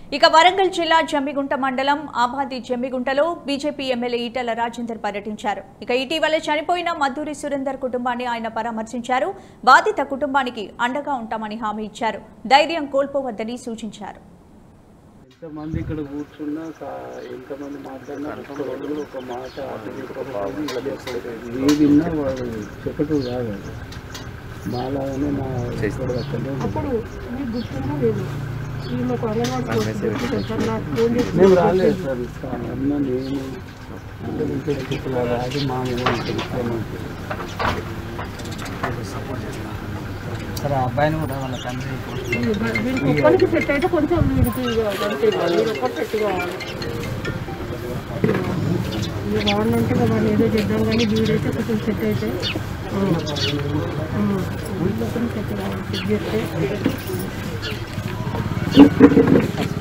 ఇక వరంగల్ జిల్లా జమ్మిగుంట మండలం ఆబాది జమ్మిగుంటలో బీజేపీ ఎమ్మెల్యే ఈటల రాజేందర్ పర్యటించారు ఇక ఇటీవల చనిపోయిన మద్దూరి సురేందర్ కుటుంబాన్ని ఆయన పరామర్శించారు బాధిత కుటుంబానికి అండగా ఉంటామని హామీ ఇచ్చారు ధైర్యం కోల్పోవద్దని సూచించారు ఎంతమంది ఇక్కడ కూర్చున్నా కా- ఎంతమంది మాట్లాడినా ఒక్క రోజు ఒక మాట అటు చెప్పకపోతే ఇటు చెప్పకపోతే ఏ విన్నా వాడు చెప్పటం కాదు అది. మాలాగానే మా ఇక్కడ అక్కడే ఉంటుంది. అప్పుడు మీకు గుర్తుందా లేదు ఈమెకు అంగన్వాడీ పోస్ట్ సార్ నాకు ఫోన్ చేసి మేము రాలేదు సార్ సార్ అన్న నేను అందరూ ఇక్కడ చెప్పలేదు అది మా సరే ఆ అబ్బాయిని కూడా వాళ్ళ తండ్రి వీ- వీడికి ఒక్కరికి సెట్ అయితే కొంచెం వీడికి అంతే వీడు ఒక్కరు సెట్ కావాలి ఇక వాడినంటే ఇక వాడిని ఏదో చేద్దాం కానీ వీడైతే కొంచెం సెట్ అయితే వీళ్ళొకరు సెట్ కావాలి సెట్ చేస్తే